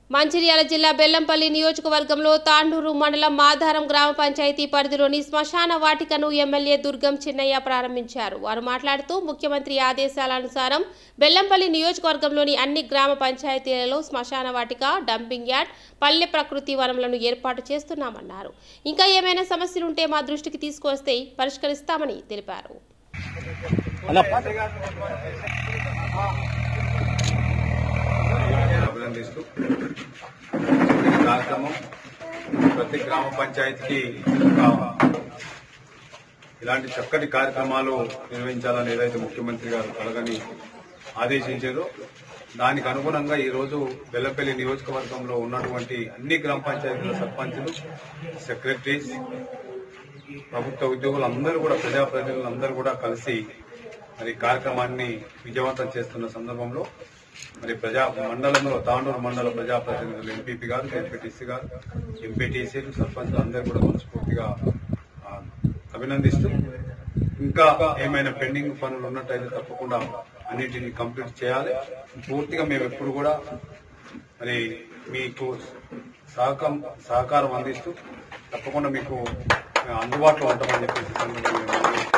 మంచిర్యాల జిల్లా బెల్లంపల్లి నియోజకవర్గంలో తాండూరు మండలం మాధారం గ్రామ పంచాయతీ పరిధిలోని శ్మశాన వాటికను ఎమ్మెల్యే దుర్గం చిన్నయ్య ప్రారంభించారు వారు మాట్లాడుతూ ముఖ్యమంత్రి ఆదేశాలనుసారం బెల్లంపల్లి నియోజకవర్గంలోని అన్ని గ్రామ పంచాయతీలలో శ్మశాన వాటిక డంపింగ్ యార్డ్ పల్లె ప్రకృతి వనములను ఏర్పాటు చేస్తున్నామన్నారు ఇంకా ఏమైనా సమస్యలుంటే మా దృష్టికి తీసుకువస్తే పరిష్కరిస్తామని తెలిపారు అభినందిస్తూ ఈ కార్యక్రమం ప్రతి గ్రామ పంచాయతీకి ఒక ఇలాంటి చక్కటి కార్యక్రమాలు నిర్వహించాలని ఏదైతే ముఖ్యమంత్రి గారు కలగని ఆదేశించారో దానికి అనుగుణంగా ఈ రోజు బెల్లపల్లి నియోజకవర్గంలో ఉన్నటువంటి అన్ని గ్రామ పంచాయతీల సర్పంచులు సెక్రటరీస్ ప్రభుత్వ ఉద్యోగులు అందరూ కూడా ప్రజాప్రతినిధులు అందరూ కూడా కలిసి మరి ఈ కార్యక్రమాన్ని విజయవంతం చేస్తున్న సందర్భంలో మరి ప్రజా మండలంలో తాండూరు మండల ప్రజాప్రతినిధులు ఎంపీపీ గారు ఎంపీటీసీ గారు ఎంపీటీసీలు సర్పంచులు అందరూ కూడా మనస్ఫూర్తిగా ఆ, అభినందిస్తూ ఇంకా ఏమైనా పెండింగ్ పనులు ఉన్నట్టయితే తప్పకుండా అన్నిటిని కంప్లీట్ చేయాలి పూర్తిగా మేము ఎప్పుడు కూడా మరి మీకు సహకం సహకారం అందిస్తూ తప్పకుండా మీకు అందుబాటులో ఉంటామని చెప్పేసి ఈ సందర్భంగా మేము